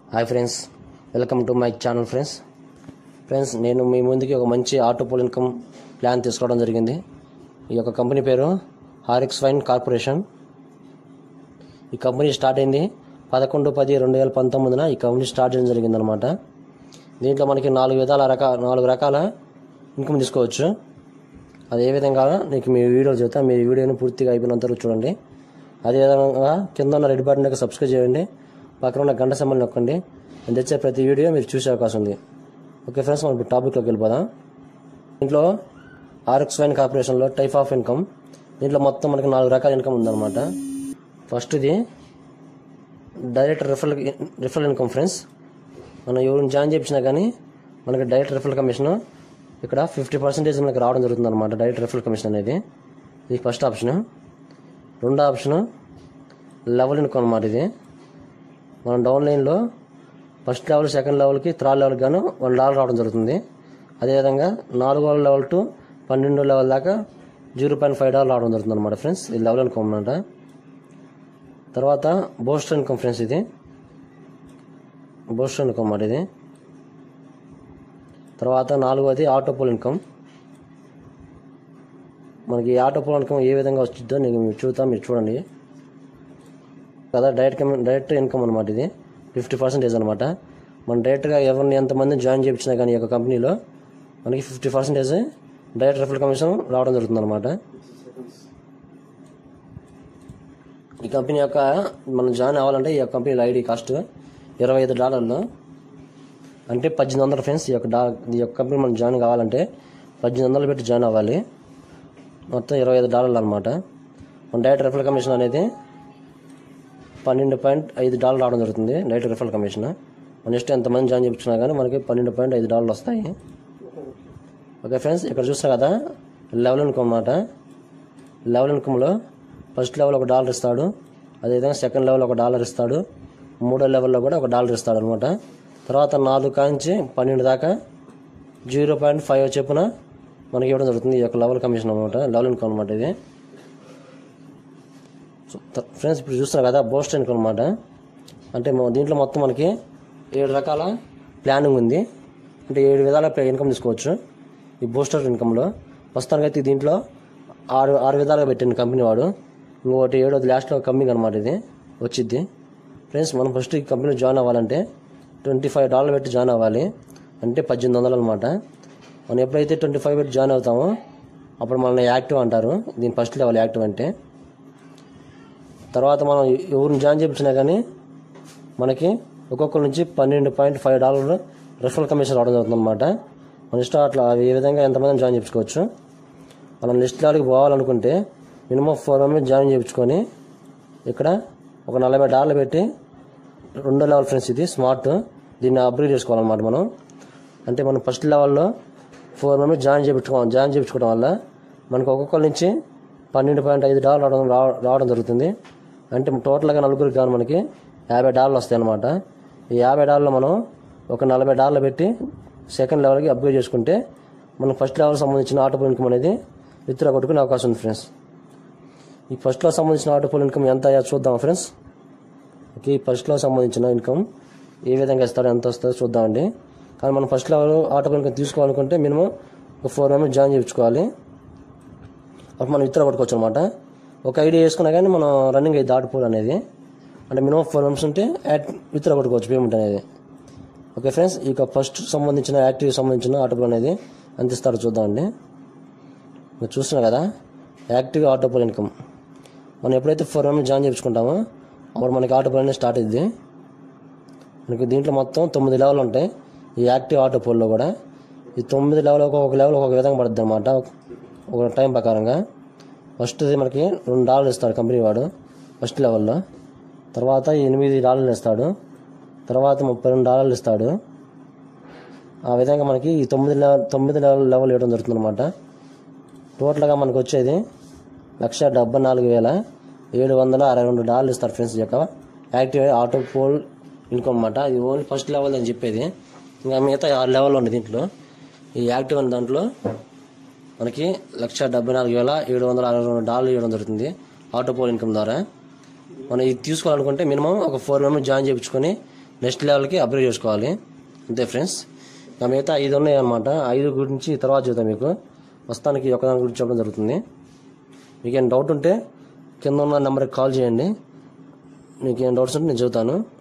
hi friends welcome to my channel friends friends నేను మీ ముందుకి ఒక మంచి ఆటోపోల్ ఇన్కమ్ ప్లాన్ తీసుకోవడం జరిగింది ఈ యొక్క కంపెనీ పేరు హారిక్స్ వైన్ కార్పొరేషన్ ఈ కంపెనీ స్టార్ట్ అయింది పదకొండు పది రెండు వేల పంతొమ్మిదిన ఈ కంపెనీ స్టార్ట్ చేయడం జరిగిందనమాట దీంట్లో మనకి నాలుగు విధాల రకాల నాలుగు రకాల ఇన్కమ్ తీసుకోవచ్చు అది ఏ విధంగా నీకు మీ వీడియో చెబుతా మీ వీడియోని పూర్తిగా అయిపోయినంత వరకు చూడండి అదేవిధంగా కింద ఉన్న రెడ్ బటన్ సబ్స్క్రైబ్ చేయండి పక్కన ఉన్న గంట సంబంధం నొక్కండి నేను తెచ్చే ప్రతి వీడియో మీరు చూసే అవకాశం ఉంది ఓకే ఫ్రెండ్స్ మనం ఇప్పుడు టాపిక్లోకి వెళ్ళిపోదాం దీంట్లో ఆర్ఎక్స్ వైన్ కార్పొరేషన్లో టైప్ ఆఫ్ ఇన్కమ్ దీంట్లో మొత్తం మనకి నాలుగు రకాల ఇన్కమ్ ఉందన్నమాట ఫస్ట్ది direct referral referral income friends మనం ఎవరిని జాయిన్ చేయించినా కానీ మనకి డైరెక్ట్ రిఫరల్ కమిషన్ ఇక్కడ ఫిఫ్టీ పర్సెంటేజ్ మనకి రావడం జరుగుతుంది అనమాట డైరెక్ట్ రిఫరల్ కమిషన్ అనేది ఇది ఫస్ట్ ఆప్షన్ రెండో ఆప్షన్ లెవెల్ ఇన్కమ్ అనమాట ఇది మనం డౌన్ లైన్లో ఫస్ట్ లెవెల్ సెకండ్ లెవెల్కి థర్డ్ లెవెల్కి గాను వన్ డాలర్ రావడం జరుగుతుంది అదేవిధంగా నాలుగో లెవెల్ టు పన్నెండో లెవెల్ దాకా జీరో పాయింట్ ఫైవ్ డాలర్ రావడం జరుగుతుంది అనమాట ఫ్రెండ్స్ ఇది లెవెల్ ఇన్కమ్ అనమాట తర్వాత బోస్టర్ ఇన్కమ్ ఫ్రెండ్స్ ఇది బోస్టర్ ఇన్కమ్ అన్నమాట ఇది తర్వాత నాలుగోది ఆటోపోల్ ఇన్కమ్ మనకి ఈ ఆటోపోల్ ఇన్కమ్ ఏ విధంగా వచ్చిందో నేను మీకు చూద్దాం మీరు చూడండి కదా డైరెక్ట్ డైరెక్ట్ ఇన్కమ్ అనమాట ఇది ఫిఫ్టీ పర్సెంటేజ్ అనమాట మనం డైరెక్ట్గా ఎవరిని ఎంతమంది జాయిన్ చేయించినా కానీ ఈ యొక్క కంపెనీలో మనకి fifty percentage direct referral commission రావడం జరుగుతుంది అనమాట ఈ కంపెనీ యొక్క మనం జాయిన్ అవ్వాలంటే ఈ యొక్క కంపెనీ ఐడి కాస్ట్ ఇరవై ఐదు డాలర్లు అంటే పద్దెనిమిది వందల ఫ్రెండ్స్ ఈ యొక్క డా ఈ యొక్క కంపెనీ మనం జాయిన్ కావాలంటే పద్దెనిమిది వందలు పెట్టి జాయిన్ అవ్వాలి మొత్తం ఇరవై ఐదు డాలర్లు అనమాట మన డైరెక్ట్ రెఫరల్ కమిషన్ అనేది పన్నెండు పాయింట్ ఐదు డాలర్ రావడం జరుగుతుంది డైరెక్ట్ రెఫరల్ కమిషన్ మన ఇష్టం ఎంతమంది జాయిన్ చేయించినా కానీ మనకి పన్నెండు పాయింట్ ఐదు డాలర్లు వస్తాయి ఓకే ఫ్రెండ్స్ ఇక్కడ చూస్తారు కదా లెవెల్ ఇన్కమ్ అన్నమాట లెవెల్ ఇన్కమ్లో ఫస్ట్ లెవెల్ ఒక డాలర్ ఇస్తాడు అదేవిధంగా సెకండ్ లెవెల్ ఒక డాలర్ ఇస్తాడు మూడో లెవెల్లో కూడా ఒక డాలర్ ఇస్తాడు అనమాట తర్వాత నాలుగు కాంచి పన్నెండు దాకా జీరో పాయింట్ ఫైవ్ చెప్పున మనకి ఇవ్వడం జరుగుతుంది ఈ యొక్క లెవెల్ కమిషన్ అనమాట లెవెల్ ఇన్కమ్ అనమాట ఇది సో త- ఫ్రెండ్స్ ఇప్పుడు చూస్తున్నారు కదా బోస్ట్ ఇన్కమ్ అనమాట అంటే మన దీంట్లో మొత్తం మనకి ఏడు రకాల ప్లానింగ్ ఉంది అంటే ఏడు విధాల ప్లా- ఇన్కమ్ తీసుకోవచ్చు ఈ బూస్టర్ ఇన్కంలో ప్రస్తుతానికి అయితే దీంట్లో ఆరు ఆరు విధాలుగా పెట్టింది కంపెనీ వాడు ఇంకోటి ఏడోది లాస్ట్లో కమ్మింగ్ అనమాట ఇది వచ్చిద్ది ఫ్రెండ్స్ మనం ఫస్ట్ ఈ కంపెనీలో జాయిన్ అవ్వాలంటే ట్వంటీ ఫైవ్ డాలర్ పెట్టి జాయిన్ అవ్వాలి అంటే పద్దెనిమిది వందలు అనమాట మనం ఎప్పుడైతే ట్వంటీ ఫైవ్ పెట్టి జాయిన్ అవుతామో అప్పుడు మనల్ని యాక్టివ్ అంటారు దీని ఫస్ట్ లెవెల్ యాక్టివ్ అంటే తర్వాత మనం ఎవరిని జాయిన్ చేయించినా కానీ మనకి ఒక్కొక్కరి నుంచి పన్నెండు పాయింట్ ఫైవ్ డాలర్లు రెఫరల్ కమిషన్ రావడం జరుగుతుంది అనమాట మన ఇష్టం అట్లా ఏ విధంగా ఎంతమంది జాయిన్ చేయించుకోవచ్చు మనం లిస్ట్ లెవెల్కి పోవాలనుకుంటే మినిమం ఫోర్ మెంబర్స్ జాయిన్ చేయించుకొని ఇక్కడ ఒక నలభై డాలర్లు పెట్టి రెండో లెవెల్ ఫ్రెండ్స్ ఇది స్మార్ట్ దీన్ని అప్గ్రేడ్ చేసుకోవాలన్నమాట మనం అంటే మనం ఫస్ట్ లెవెల్లో ఫోర్ మెంబర్స్ జాయిన్ చేయించుకోవాలి జాయిన్ చేయించుకోవడం వల్ల మనకు ఒక్కొక్కరి నుంచి పన్నెండు పాయింట్ ఐదు డాలర్ రావడం రావ- రావడం జరుగుతుంది అంటే టోటల్గా నలుగురికి కానీ మనకి యాభై డాలర్లు వస్తాయి అన్నమాట ఈ యాభై డాలర్లు మనం ఒక నలభై డాలర్లు పెట్టి సెకండ్ లెవెల్కి అప్గ్రేడ్ చేసుకుంటే మనం ఫస్ట్ లెవెల్ సంబంధించిన ఆటో ఇన్కమ్ అనేది విత్డ్రా కొట్టుకునే అవకాశం ఉంది ఫ్రెండ్స్ ఈ ఫస్ట్లో సంబంధించిన ఆటో ఇన్కమ్ ఎంత అయ్యా చూద్దాం ఫ్రెండ్స్ ఓకే ఈ ఫస్ట్లో సంబంధించిన ఇన్కమ్ ఏ విధంగా ఇస్తాడో ఎంత వస్తుందో చూద్దామండి కానీ మనం ఫస్ట్ లెవెల్ ఆటో ఇన్కమ్ తీసుకోవాలనుకుంటే మినిమం ఒక ఫోర్ మెంబర్స్ జాయిన్ చేయించుకోవాలి అప్పుడు మనం విత్డ్రా కొట్టుకోవచ్చు అనమాట ఒక ఐడియా వేసుకున్నా కానీ మనం రన్నింగ్ అయితే దాటిపోవాలి అనేది అంటే మినిమం ఫోర్ మెంబర్స్ ఉంటే యాడ్ విత్డ్రా కొట్టుకోవచ్చు పేమెంట్ అనేది ఓకే ఫ్రెండ్స్ ఇక ఫస్ట్ సంబంధించిన యాక్టివ్ సంబంధించిన ఆటోపుల్ అనేది ఎంత ఇస్తారో చూద్దామండి మీరు చూస్తున్నారు కదా యాక్టివ్ ఆటోపుల్ ఇన్కమ్ మనం ఎప్పుడైతే ఫోర్ మెంబర్స్ జాయిన్ చేయించుకుంటామో అప్పుడు మనకి ఆటోపుల్ అనేది స్టార్ట్ అయింది మనకి దీంట్లో మొత్తం తొమ్మిది లెవెల్ ఉంటాయి ఈ యాక్టివ్ ఆటో పోల్లో కూడా ఈ తొమ్మిది లెవెల్ ఒక్కొక్క లెవెల్ ఒక్కొక్క విధంగా పడుతుంది అనమాట ఒక టైం ప్రకారంగా ఫస్ట్ మనకి రెండు డాలర్లు ఇస్తాడు కంపెనీ వాడు ఫస్ట్ లెవెల్లో తర్వాత ఎనిమిది డాలర్లు ఇస్తాడు తర్వాత ముప్పై రెండు డాలర్లు ఇస్తాడు ఆ విధంగా మనకి ఈ తొమ్మిది లెవెల్ తొమ్మిది లెవెల్ లెవెల్ ఇవ్వడం జరుగుతుంది అనమాట టోటల్గా మనకు వచ్చేది లక్ష డెబ్బై నాలుగు వేల ఏడు వందల అరవై రెండు డాలర్లు ఇస్తారు ఫ్రెండ్స్ ఈ యొక్క యాక్టివ్ ఆటో పోల్ ఇన్కమ్ అనమాట ఇది ఓన్లీ ఫస్ట్ లెవెల్ అని చెప్పేది ఇంకా మిగతా ఆరు లెవెల్ ఉంది దీంట్లో ఈ యాక్టివ్ అనే దాంట్లో మనకి లక్ష డెబ్బై నాలుగు వేల ఏడు వందల అరవై రెండు డాలర్లు ఇవ్వడం జరుగుతుంది ఆటో పోల్ ఇన్కమ్ ద్వారా మనం ఇది తీసుకోవాలనుకుంటే మినిమం ఒక ఫోర్ మెంబర్స్ జాయిన్ చేయించుకొని నెక్స్ట్ లెవెల్కి అప్గ్రేడ్ చేసుకోవాలి అంతే ఫ్రెండ్స్ ఇంకా మిగతా ఐదు ఉన్నాయి అన్నమాట ఐదు గురించి తర్వాత చెబుతాను మీకు ప్రస్తుతానికి ఒకదాని గురించి చెప్పడం జరుగుతుంది మీకు ఏం డౌట్ ఉంటే కింద ఉన్న నెంబర్కి కాల్ చేయండి మీకు ఏం డౌట్స్ ఉంటే నేను చెబుతాను